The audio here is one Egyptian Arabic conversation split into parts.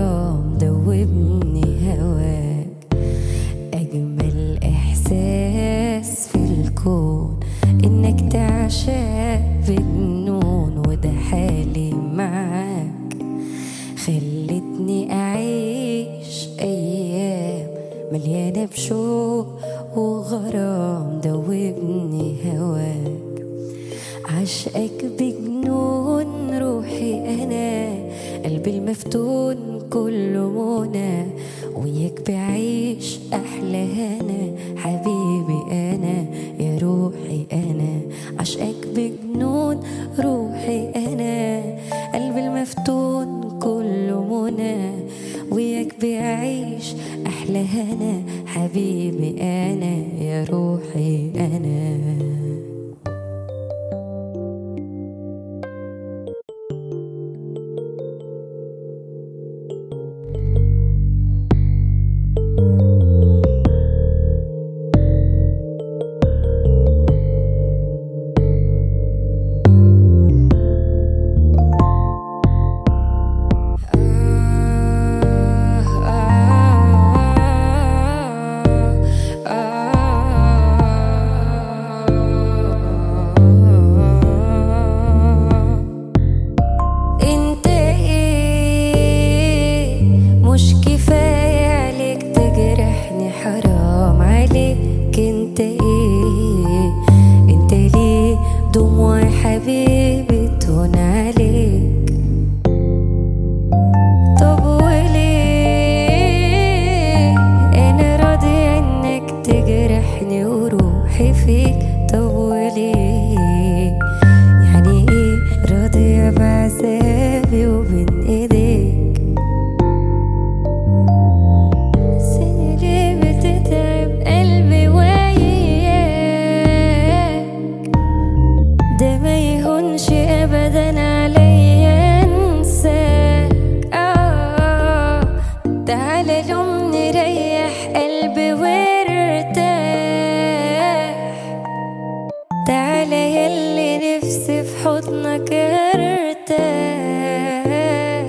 غرام دوبني هواك أجمل إحساس في الكون إنك تعشق بجنون وده حالي معاك خلتني أعيش أيام مليانة بشوق وغرام دوبني هواك عشقك بجنون روحي أنا قلبي المفتون كله منى وياك بعيش أحلى هنا حبيبي أنا يا روحي أنا عشقك بجنون روحي أنا قلبي المفتون كله منى وياك بعيش أحلى هنا حبيبي أنا يا روحي أنا انت ايه مش كفاية عليك تجرحني حرام عليك انت ايه انت ليه دموع حبيبي تهون عليك طب وليه انا راضي انك تجرحني وروحي فيك طب وليه يعني ايه راضية بعذابي وبين ايديك سني ليه بتتعب قلبي وياك ده ما يهونش ابدا عليا انساك اه تعالى لومني ريح قلبي وارتاح تعالى يلي نفسي في حضنك ارتاح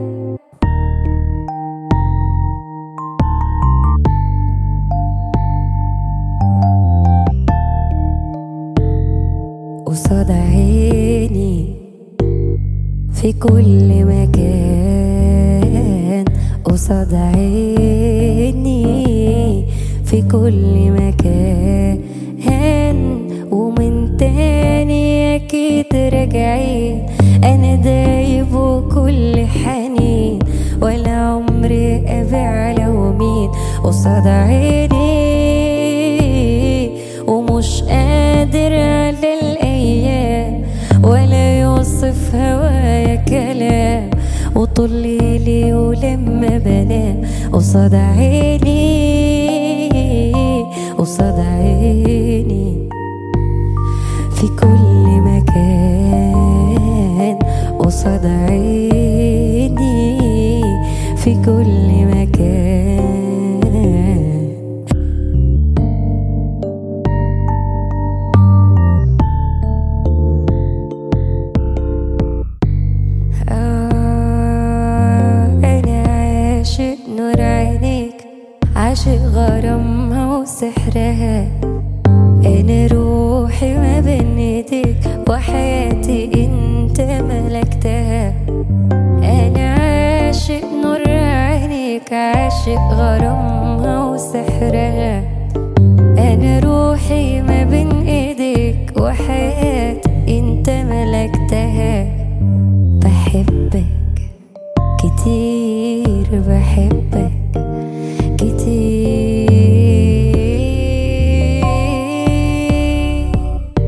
قصاد عيني في كل مكان قصاد عيني في كل مكان ومن تاني اكيد راجعين انا دايب وكل حنين ولا عمري ابيع لو مين قصاد عيني ومش قادر على الايام ولا يوصف هوايا كلام وطول ليلي ولما بنام قصاد عيني قصاد عيني في كل مكان قصاد عيني في كل مكان آه أنا عاشق نور عينيك عاشق غرامها وسحرها أنا روحي ما بين ايديك وحياتي انت ملكتها أنا عاشق نور عينيك عاشق غرامها وسحرها أنا روحي ما بين ايديك وحياتي انت ملكتها بحبك كتير بحبك كتير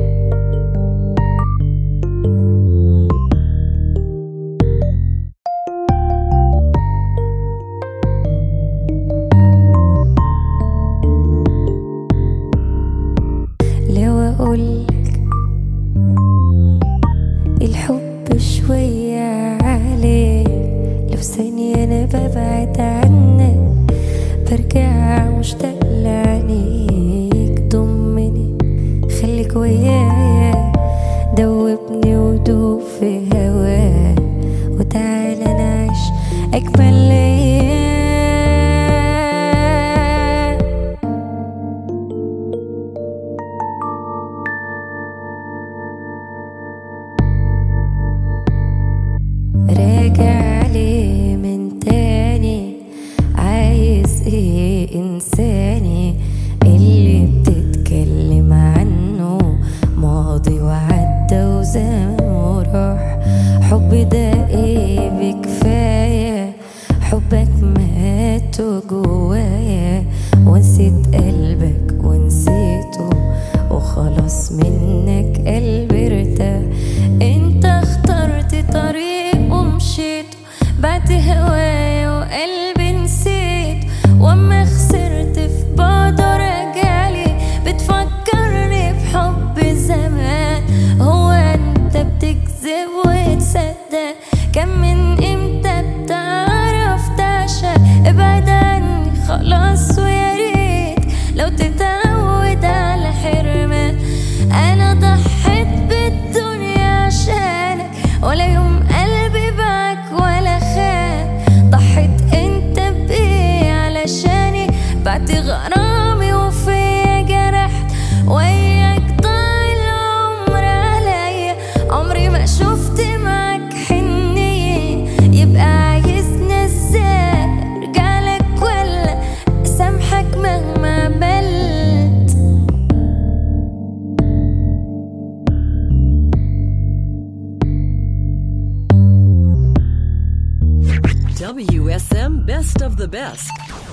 لو اقولك الحب شوية عليك لو ثانية أنا ببعد عنك برجع مشتاق لعينيك ضمني خليك ويايا دوبني ودوب في هواك وتعالى نعيش أجمل ليالي حبك مات جوايا ونسيت قلبك ونسيته وخلاص منك قلبي ارتاح انت اخترت طريق ومشيته بعت هوايا وقلبي نسيت واما خسرت في بعضه رجالي بتفكرني بحب زمان هو انت بتكذب وتصدق كم من امتى بتعرف تعشق ابعد عني خلاص ويا ريت لو تتعود على حرمان انا ضحيت بالدنيا عشانك ولا يوم قلبي باعك ولا خان ضحيت انت بايه علشاني بعت غرامي وفيا جرحت وياك ضاع العمر عليا عمري ما شفت معاك حنية يبقى عايزني ازاي ارجع لك ولا اسامحك مهما عملت WSM Best of the Best.